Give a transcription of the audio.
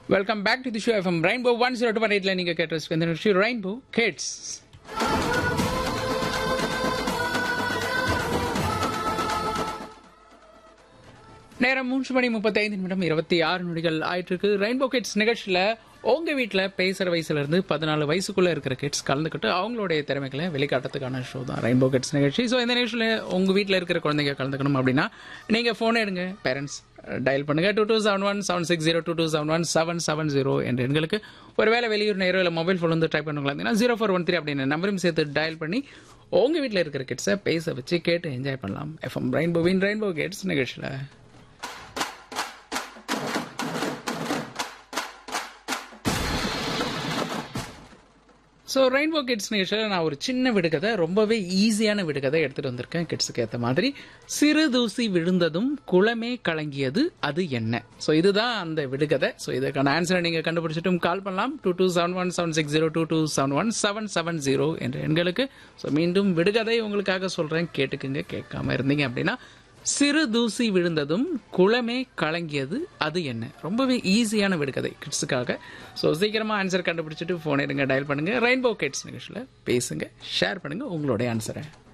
welcome back to the show FM Rainbow one zero two point எயிட்ல நீங்க கேட்டு இந்த நிகழ்ச்சி ரெயின்போ கிட்ஸ் நேரம் மூன்று மணி முப்பத்தைந்து நிமிடம் இருபத்தி ஆறு நொடிகள் ஆயிட்டு இருக்கு ரெயின்போ கிட்ஸ் நிகழ்ச்சியில உங்க வீட்டில் பேசுற வயசுல இருந்து பதினாலு வயசுக்குள்ள இருக்கிற கிட்ஸ் கலந்துக்கிட்டு அவங்களுடைய திறமைகளை வெளிக்காட்டுறதுக்கான ஷோ தான் ரெயின்போ கிட்ஸ் நிகழ்ச்சி ஸோ இந்த நிகழ்ச்சியில் உங்க வீட்டில் இருக்கிற குழந்தைங்க கலந்துக்கணும் அப்படின்னா நீங்க ஃபோன் எடுங்க பேரண்ட்ஸ் டயல் பண்ணுங்க two two seven one seven six zero two two seven one seven seven zero என்ற எண்களுக்கு ஒருவேளை வெளியூர் நேரோ இல்லை மொபைல் ஃபோன் வந்து ட்ரை பண்ணுங்களா ஜீரோ ஃபோர் ஒன் த்ரீ அப்படின்னு நம்பரையும் சேர்த்து டயல் பண்ணி உங்க வீட்டில் இருக்கிற கிட்ஸை பேச வச்சு கேட்டு என்ஜாய் பண்ணலாம் எஃப்எம் ரெயின்போ வின் ரெயின்போ கிட்ஸ் நிகழ்ச்சியில் ஸோ ரெயின்போ கிட்ஸ் நிகழ்ச்சியில் நான் ஒரு சின்ன விடுகதை ரொம்பவே ஈஸியான விடுகதை எடுத்துகிட்டு வந்திருக்கேன் கிட்ஸுக்கு ஏற்ற மாதிரி சிறு தூசி விழுந்ததும் குளமே கலங்கியது அது என்ன ஸோ இதுதான் அந்த விடுகதை ஸோ இதுக்கான ஆன்சரை நீங்கள் கண்டுபிடிச்சிட்டும் கால் பண்ணலாம் two two seven one seven six zero two two seven one seven seven zero என்ற எண்களுக்கு ஸோ மீண்டும் விடுகதை உங்களுக்காக சொல்கிறேன் கேட்டுக்குங்க கேட்காம இருந்தீங்க அப்படின்னா சிறு தூசி விழுந்ததும் குளமே கலங்கியது அது என்ன ரொம்பவே ஈஸியான விடுகதை கிட்ஸுக்காக ஸோ சீக்கிரமாக ஆன்சர் கண்டுபிடிச்சிட்டு ஃபோன் எடுங்க டயல் பண்ணுங்க ரெயின்போ கிட்ஸ் நிகழ்ச்சியில் பேசுங்க ஷேர் பண்ணுங்க உங்களுடைய ஆன்சரை